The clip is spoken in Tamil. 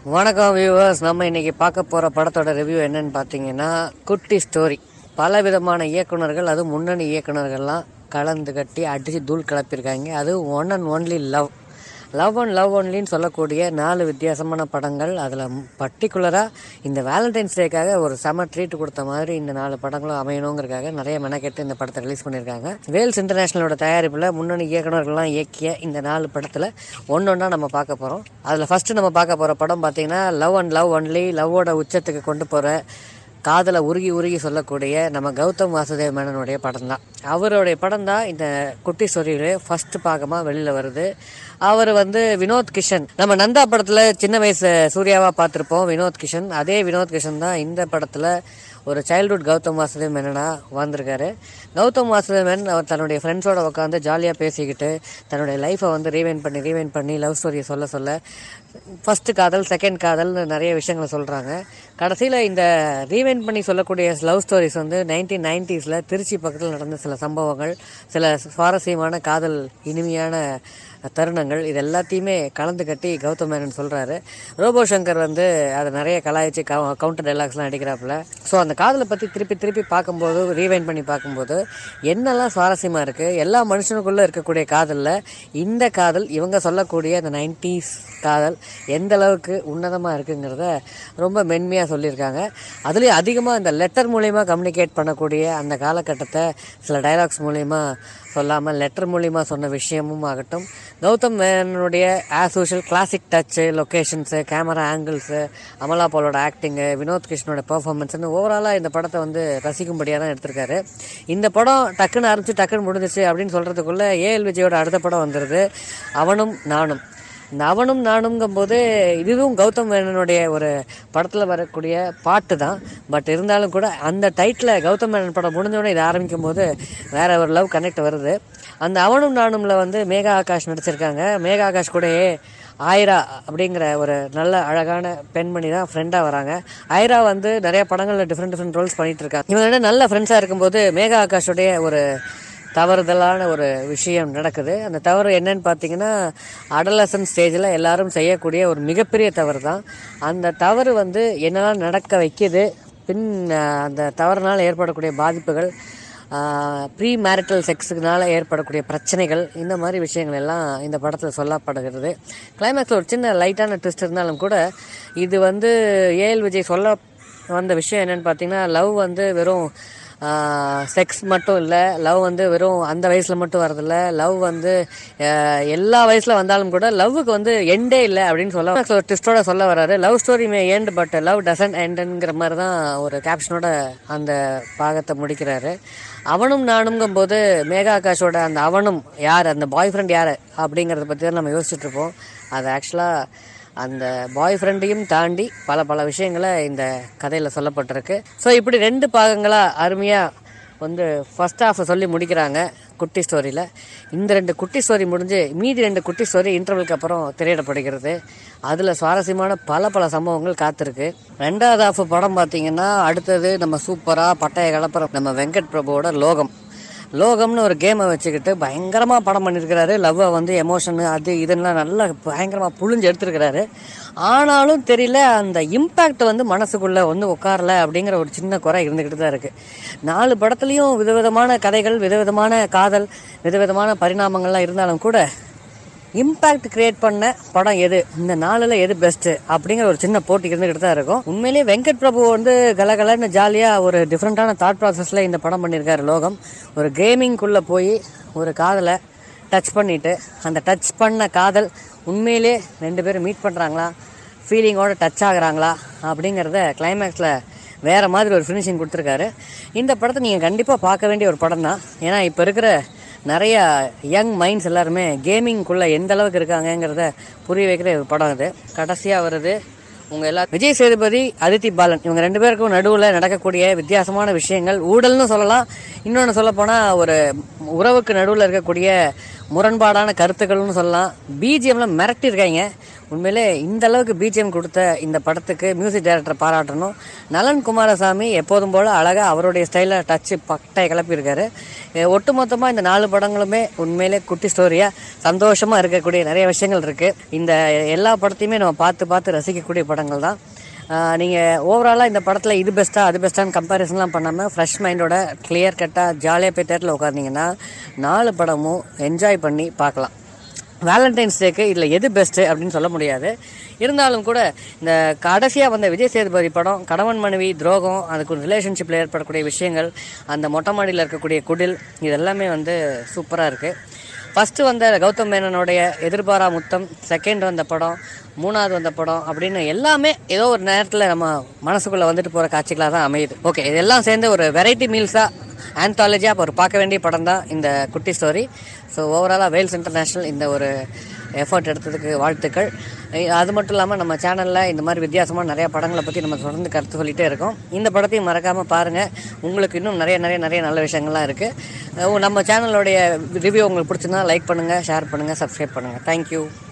வணக்கம் வியூவர்ஸ் நம்ம இன்னைக்கு பார்க்க போற படத்தோட ரிவ்யூ என்னன்னு பார்த்தீங்கன்னா குட்டி ஸ்டோரி பல விதமான இயக்குனர்கள் அதுவும் முன்னணி இயக்குனர்கள்லாம் கலந்து கட்டி அடிச்சு தூள் கிளப்பியிருக்காங்க அது one and only love love and love ஒன்லின்னு சொல்லக்கூடிய நாலு வித்தியாசமான படங்கள் அதில் பர்டிகுலராக இந்த வேலண்டைன்ஸ் டேக்காக ஒரு செம ட்ரீட் கொடுத்த மாதிரி இந்த நாலு படங்களும் அமையணுங்கிறதுக்காக நிறைய மெனக்கெட்டு இந்த படத்தை ரிலீஸ் பண்ணியிருக்காங்க வேல்ஸ் இன்டர்நேஷனலோட தயாரிப்பில் முன்னணி இயக்குனர்கள்லாம் இயக்கிய இந்த நாலு படத்தில் ஒன்று ஒன்றா நம்ம பார்க்க போகிறோம் அதில் ஃபஸ்ட்டு நம்ம பார்க்க போகிற படம் பார்த்தீங்கன்னா லவ் அண்ட் லவ் ஒன்லி லவ்வோட உச்சத்துக்கு கொண்டு போகிற காதலை உருகி உருகி சொல்லக்கூடிய நம்ம கௌதம் வாசுதேவ் மேனனுடைய படம் தான் அவருடைய படம் தான் இந்த குட்டி சொரியிலே ஃபர்ஸ்ட் பாகமாக வெளியில் வருது அவர் வந்து வினோத் கிஷன் நம்ம நந்தா படத்தில் சின்ன வயசு சூர்யாவாக பார்த்துருப்போம் வினோத் கிஷன் அதே வினோத் கிஷன் தான் இந்த படத்தில் ஒரு சைல்ட்ஹுட் கௌதம் வாசுதேவ் மேனனா வந்திருக்காரு கௌதம் வாசுதேவ் மேனன் அவர் தன்னுடைய ஃப்ரெண்ட்ஸோட உட்காந்து ஜாலியாக பேசிக்கிட்டு தன்னுடைய லைஃப்பை வந்து ரீவைன் பண்ணி ரீவைன் பண்ணி லவ் ஸ்டோரியை சொல்ல சொல்ல ஃபர்ஸ்ட் காதல் செகண்ட் காதல்னு நிறைய விஷயங்களை சொல்கிறாங்க கடைசியில் இந்த ரீவைன் பண்ணி சொல்லக்கூடிய லவ் ஸ்டோரிஸ் வந்து நைன்டீன் நைன்டிஸில் திருச்சி பக்கத்தில் நடந்த சில சம்பவங்கள் சில சுவாரஸ்யமான காதல் இனிமையான தருணங்கள் இது எல்லாத்தையுமே கலந்து கட்டி கௌதம் மேனன் சொல்கிறாரு ரோபோ சங்கர் வந்து அதை நிறைய கலாய்ச்சி கவுண்டர் டைலாக்ஸ்லாம் அடிக்கிறாப்புல ஸோ அந்த காதலை பற்றி திருப்பி திருப்பி பார்க்கும்போது ரீவைன் பண்ணி பார்க்கும்போது என்னெல்லாம் சுவாரஸ்யமாக இருக்குது எல்லா மனுஷனுக்குள்ளே இருக்கக்கூடிய காதலில் இந்த காதல் இவங்க சொல்லக்கூடிய அந்த நைன்டிஸ் காதல் எந்த அளவுக்கு உன்னதமாக இருக்குங்கிறத ரொம்ப மென்மையாக சொல்லியிருக்காங்க அதுலேயும் அதிகமாக இந்த லெட்டர் மூலயமா கம்யூனிகேட் பண்ணக்கூடிய அந்த காலகட்டத்தை சில டைலாக்ஸ் மூலயமா சொல்லாமல் லெட்டர் மூலிமா சொன்ன விஷயமும் ஆகட்டும் கௌதம் மேனனுடைய as usual classic touch locations camera angles Amala பாலோட ஆக்டிங்கு வினோத் கிருஷ்ணோட பெர்ஃபார்மன்ஸ்னு ஓவராலாக இந்த படத்தை வந்து ரசிக்கும்படியாக தான் எடுத்திருக்காரு இந்த படம் டக்குன்னு ஆரம்பிச்சு டக்குன்னு முடிஞ்சிச்சு அப்படின்னு சொல்கிறதுக்குள்ளே ஏஎல் விஜயோட அடுத்த படம் வந்துடுது அவனும் நானும் இந்த அவனும் நானுங்கும்போது இதுவும் கௌதம் மேனனுடைய ஒரு படத்தில் வரக்கூடிய பாட்டு தான் பட் இருந்தாலும் கூட அந்த டைட்டில் கௌதம் மேனன் படம் முடிஞ்சோடனே இது ஆரம்பிக்கும் போது வேற ஒரு லவ் கனெக்ட் வருது அந்த அவனும் நானும்ல வந்து மேகா ஆகாஷ் நடிச்சிருக்காங்க மேகா ஆகாஷ் கூடயே ஆயிரா அப்படிங்கிற ஒரு நல்ல அழகான பெண்மணி தான் ஃப்ரெண்டாக வராங்க ஆயிரா வந்து நிறைய படங்களில் டிஃப்ரெண்ட் டிஃப்ரெண்ட் ரோல்ஸ் பண்ணிட்டு இருக்காங்க இவங்க ரெண்டும் நல்ல ஃப்ரெண்ட்ஸாக இருக்கும்போது மேகா ஆகாஷோடைய ஒரு தவறுதலான ஒரு விஷயம் நடக்குது அந்த தவறு என்னன்னு பார்த்தீங்கன்னா அடலசன் ஸ்டேஜில் எல்லாரும் செய்யக்கூடிய ஒரு மிகப்பெரிய தவறு தான் அந்த தவறு வந்து என்னெல்லாம் நடக்க வைக்கிது பின் அஹ், அந்த தவறுனால் ஏற்படக்கூடிய பாதிப்புகள் ப்ரீ மேரிட்டல் செக்ஸுக்குனால ஏற்படக்கூடிய பிரச்சனைகள் இந்த மாதிரி விஷயங்கள் எல்லாம் இந்த படத்தில் சொல்லப்படுகிறது கிளைமேக்ஸில் ஒரு சின்ன லைட்டான ட்விஸ்ட் இருந்தாலும் கூட இது வந்து ஏஎல் விஜய் சொல்ல வந்த விஷயம் என்னன்னு பார்த்தீங்கன்னா லவ் வந்து வெறும் செக்ஸ் மட்டும் இல்லை லவ் வந்து வெறும் அந்த வயசில் மட்டும் வரதில்ல லவ் வந்து ஆஹ், எல்லா வயசில் வந்தாலும் கூட லவ்வுக்கு வந்து எண்டே இல்லை அப்படின்னு சொல்ல ஒரு ட்விஸ்டோட சொல்ல வராரு love story may end but love doesn't எண்டுங்கிற மாதிரி தான் ஒரு கேப்ஷனோட அந்த பாகத்தை முடிக்கிறாரு அவனும் நானுங்கும் போது மேகா ஆகாஷோட அந்த அவனும் யார் அந்த பாய் ஃப்ரெண்ட் யார் அப்படிங்கிறத பற்றி தான் நம்ம யோசிச்சுட்டு இருப்போம் அது ஆக்சுவலாக அந்த பாய் ஃப்ரெண்டையும் தாண்டி பல பல விஷயங்களை இந்த கதையில் சொல்லப்பட்டிருக்கு ஸோ இப்படி ரெண்டு பாகங்களாக அருமையாக வந்து ஃபர்ஸ்ட் ஹாஃபை சொல்லி முடிக்கிறாங்க குட்டி ஸ்டோரியில் இந்த ரெண்டு குட்டி ஸ்டோரி முடிஞ்சு மீதி ரெண்டு குட்டி ஸ்டோரி இன்டர்வலுக்கு அப்புறம் திரையிடப்படுகிறது அதில் சுவாரஸ்யமான பல பல சம்பவங்கள் காத்திருக்கு ரெண்டாவது ஹாஃப் படம் பார்த்தீங்கன்னா அடுத்தது நம்ம சூப்பராக பட்டைய கலப்புறம் நம்ம வெங்கட் பிரபுவோட லோகம் லோகம்னு ஒரு கேமை வச்சுக்கிட்டு பயங்கரமாக படம் பண்ணியிருக்கிறாரு லவ்வை வந்து எமோஷனு அது இதெல்லாம் நல்லா பயங்கரமாக புழிஞ்சு எடுத்திருக்கிறாரு ஆனாலும் தெரியல அந்த இம்பேக்ட் வந்து மனசுக்குள்ளே வந்து உட்காரல அப்படிங்கிற ஒரு சின்ன குறை இருந்துக்கிட்டு தான் இருக்குது நாலு படத்துலையும் விதவிதமான கதைகள் விதவிதமான காதல் விதவிதமான பரிணாமங்கள்லாம் இருந்தாலும் கூட இம்பாக்ட் கிரியேட் பண்ண படம் எது இந்த நாளில் எது பெஸ்ட் அப்படிங்கிற ஒரு சின்ன போட்டி இருந்துகிட்டு தான் இருக்கும் உண்மையிலேயே வெங்கட் பிரபு வந்து கலகலன்னு ஜாலியாக ஒரு டிஃப்ரெண்ட்டான தாட் ப்ராசஸில் இந்த படம் பண்ணியிருக்காரு லோகம் ஒரு கேமிங்குள்ளே போய் ஒரு காதலை டச் பண்ணிட்டு அந்த டச் பண்ண காதல் உண்மையிலே ரெண்டு பேரும் மீட் பண்ணுறாங்களா ஃபீலிங்கோட டச் ஆகுறாங்களா அப்படிங்கிறத கிளைமேக்ஸில் வேற மாதிரி ஒரு ஃபினிஷிங் கொடுத்துருக்காரு இந்த படத்தை நீங்கள் கண்டிப்பாக பார்க்க வேண்டிய ஒரு படம் தான் ஏன்னா இப்போ இருக்கிற நிறைய யங் மைண்ட்ஸ் எல்லாருமே கேமிங்குள்ளே எந்த அளவுக்கு இருக்காங்கங்கிறத புரிய வைக்கிற ஒரு படம் இது கடைசியாக வருது உங்கள் எல்லா விஜய் சேதுபதி அதித்தி பாலன் இவங்க ரெண்டு பேருக்கும் நடுவில் நடக்கக்கூடிய வித்தியாசமான விஷயங்கள் ஊழல்னு சொல்லலாம் இன்னொன்று சொல்ல போனால் ஒரு உறவுக்கு நடுவில் இருக்கக்கூடிய முரண்பாடான கருத்துக்கள்னு சொல்லலாம் பிஜிஎம்ல மிரட்டியிருக்காங்க உண்மையிலே இந்த அளவுக்கு பிஜிஎம் கொடுத்த இந்த படத்துக்கு மியூசிக் டைரக்டரை பாராட்டணும் நலன் குமாரசாமி எப்போதும் போல அழகா அவருடைய ஸ்டைலில் டச்சு பட்டை கிளப்பியிருக்காரு ஒட்டு மொத்தமாக இந்த நாலு படங்களுமே உண்மையிலே குட்டி ஸ்டோரியா சந்தோஷமா இருக்கக்கூடிய நிறைய விஷயங்கள் இருக்கு இந்த எல்லா படத்தையுமே நம்ம பார்த்து பார்த்து ரசிக்கக்கூடிய படங்கள் தான் நீங்கள் ஓவராலாக இந்த படத்தில் இது பெஸ்ட்டாக அது பெஸ்ட்டான்னு கம்பேரிசன்லாம் பண்ணாமல் ஃப்ரெஷ் மைண்டோட கிளியர் கட்டாக ஜாலியாக போய் தேட்டரில் உட்காந்திங்கன்னா நாலு படமும் என்ஜாய் பண்ணி பார்க்கலாம் வேலண்டைன்ஸ் டேக்கு இதில் எது பெஸ்ட்டு அப்படின்னு சொல்ல முடியாது இருந்தாலும் கூட இந்த கடைசியாக வந்த விஜய் சேதுபதி படம் கணவன் மனைவி துரோகம் அதுக்கு ஒரு ரிலேஷன்ஷிப்பில் ஏற்படக்கூடிய விஷயங்கள் அந்த மொட்டை மாடியில் இருக்கக்கூடிய குடில் இது எல்லாமே வந்து சூப்பராக இருக்குது ஃபஸ்ட்டு வந்த கௌதம் மேனனுடைய எதிர்பாரா முத்தம் செகண்ட் வந்த படம் மூணாவது வந்த படம் அப்படின்னு எல்லாமே ஏதோ ஒரு நேரத்தில் நம்ம மனசுக்குள்ளே வந்துட்டு போகிற காட்சிகளாக தான் அமையுது ஓகே இதெல்லாம் சேர்ந்து ஒரு வெரைட்டி மீல்ஸாக ஆந்தாலஜியாக ஒரு பார்க்க வேண்டிய படம் தான் இந்த குட்டி ஸ்டோரி ஸோ ஓவராலாக வேல்ஸ் இன்டர்நேஷ்னல் இந்த ஒரு எஃபர்ட் எடுத்ததுக்கு வாழ்த்துக்கள் இ- அது மட்டும் இல்லாமல் நம்ம சேனலில் இந்த மாதிரி வித்தியாசமான நிறைய படங்களை பற்றி நம்ம தொடர்ந்து கருத்து சொல்லிகிட்டே இருக்கோம் இந்த படத்தையும் மறக்காமல் பாருங்கள் உங்களுக்கு இன்னும் நிறைய நிறைய நிறைய நல்ல விஷயங்கள்லாம் இருக்குது நம்ம சேனலோடைய ரிவ்யூ உங்களுக்கு பிடிச்சிருந்தா லைக் பண்ணுங்கள் ஷேர் பண்ணுங்கள் சப்ஸ்கிரைப் பண்ணுங்கள் தேங்க்யூ